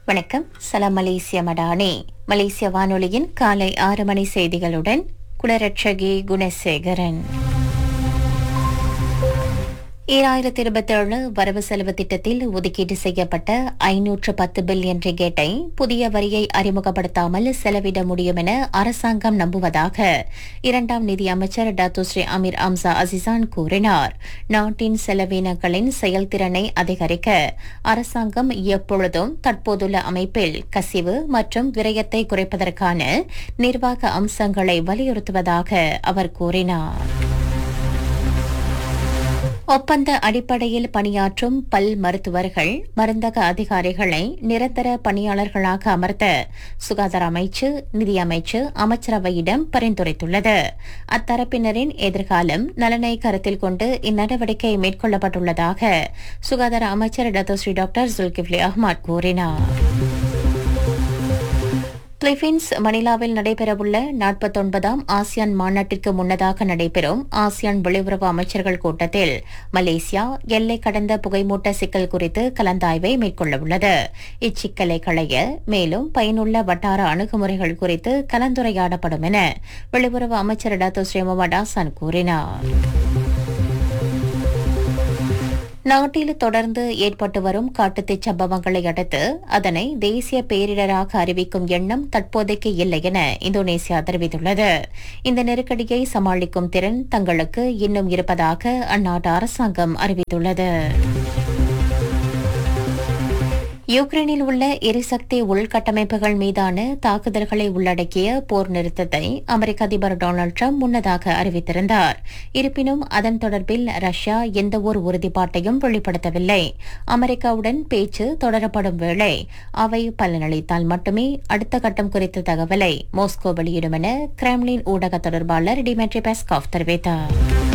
வணக்கம் சலாம் மலேசிய மடானே மலேசிய வானொலியின் காலை ஆறு மணி செய்திகளுடன் குலரட்சகி குணசேகரன் ஈராயிரத்தி இருபத்தேழு வரவு செலவு திட்டத்தில் ஒதுக்கீடு செய்யப்பட்ட ஐநூற்று பத்து பில்லியன் ரிகேட்டை புதிய வரியை அறிமுகப்படுத்தாமல் செலவிட முடியும் என அரசாங்கம் நம்புவதாக இரண்டாம் நிதி அமைச்சர் டாத்து ஸ்ரீ அமீர் அம்சா அசிசான் கூறினார் நாட்டின் செலவினங்களின் செயல்திறனை அதிகரிக்க அரசாங்கம் எப்பொழுதும் தற்போதுள்ள அமைப்பில் கசிவு மற்றும் விரயத்தை குறைப்பதற்கான நிர்வாக அம்சங்களை வலியுறுத்துவதாக அவர் கூறினார் ஒப்பந்த அடிப்படையில் பணியாற்றும் பல் மருத்துவர்கள் மருந்தக அதிகாரிகளை நிரந்தர பணியாளர்களாக அமர்த்த சுகாதார அமைச்சு நிதியமைச்சு அமைச்சரவையிடம் பரிந்துரைத்துள்ளது அத்தரப்பினரின் எதிர்காலம் நலனை கருத்தில் கொண்டு இந்நடவடிக்கை மேற்கொள்ளப்பட்டுள்ளதாக சுகாதார அமைச்சர் டத்தோஸ்ரீ டாக்டர் ஜுல்கிப்லி அஹ்மத் கூறினார் பிலிப்பீன்ஸ் மணிலாவில் நடைபெறவுள்ள நாற்பத்தொன்பதாம் ஆசியான் மாநாட்டிற்கு முன்னதாக நடைபெறும் ஆசியான் வெளியுறவு அமைச்சர்கள் கூட்டத்தில் மலேசியா எல்லை கடந்த புகைமூட்ட சிக்கல் குறித்து கலந்தாய்வை மேற்கொள்ளவுள்ளது இச்சிக்கலை களைய மேலும் பயனுள்ள வட்டார அணுகுமுறைகள் குறித்து கலந்துரையாடப்படும் என வெளியுறவு அமைச்சர் டாத்தோ ஸ்ரீ முகமது ஹாசன் கூறினார் நாட்டில் தொடர்ந்து ஏற்பட்டு வரும் காட்டுத்தீ சம்பவங்களை அடுத்து அதனை தேசிய பேரிடராக அறிவிக்கும் எண்ணம் தற்போதைக்கு இல்லை என இந்தோனேசியா தெரிவித்துள்ளது இந்த நெருக்கடியை சமாளிக்கும் திறன் தங்களுக்கு இன்னும் இருப்பதாக அந்நாட்டு அரசாங்கம் அறிவித்துள்ளது யுக்ரைனில் உள்ள எரிசக்தி உள்கட்டமைப்புகள் மீதான தாக்குதல்களை உள்ளடக்கிய போர் நிறுத்தத்தை அமெரிக்க அதிபர் டொனால்டு ட்ரம்ப் முன்னதாக அறிவித்திருந்தார் இருப்பினும் அதன் தொடர்பில் ரஷ்யா எந்தவொரு உறுதிப்பாட்டையும் வெளிப்படுத்தவில்லை அமெரிக்காவுடன் பேச்சு தொடரப்படும் வேளை அவை பலனளித்தால் மட்டுமே அடுத்த கட்டம் குறித்த தகவலை மாஸ்கோ வெளியிடும் என கிரெம்லின் ஊடக தொடர்பாளர் டிமெட்ரி பெஸ்காவ் தெரிவித்தார்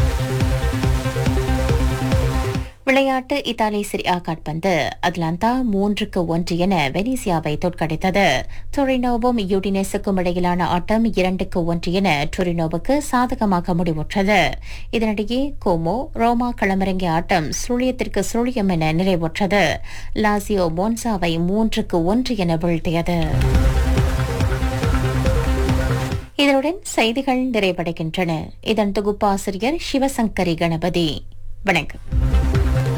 விளையாட்டு இத்தாலி சிரியா காட்பந்து அட்லாந்தா மூன்றுக்கு ஒன்று என வெனிசியாவை தோற்கடித்தது டொரினோவும் யூடினெஸுக்கும் இடையிலான ஆட்டம் இரண்டுக்கு ஒன்று என டொரினோவுக்கு சாதகமாக முடிவுற்றது இதனிடையே கோமோ ரோமா களமிறங்கிய ஆட்டம் சுழியத்திற்கு சுழியம் என நிறைவுற்றது லாசியோ மோன்சாவை மூன்றுக்கு ஒன்று என வீழ்த்தியது இதனுடன் செய்திகள் நிறைவடைகின்றன இதன் தொகுப்பாசிரியர் சிவசங்கரி கணபதி வணக்கம்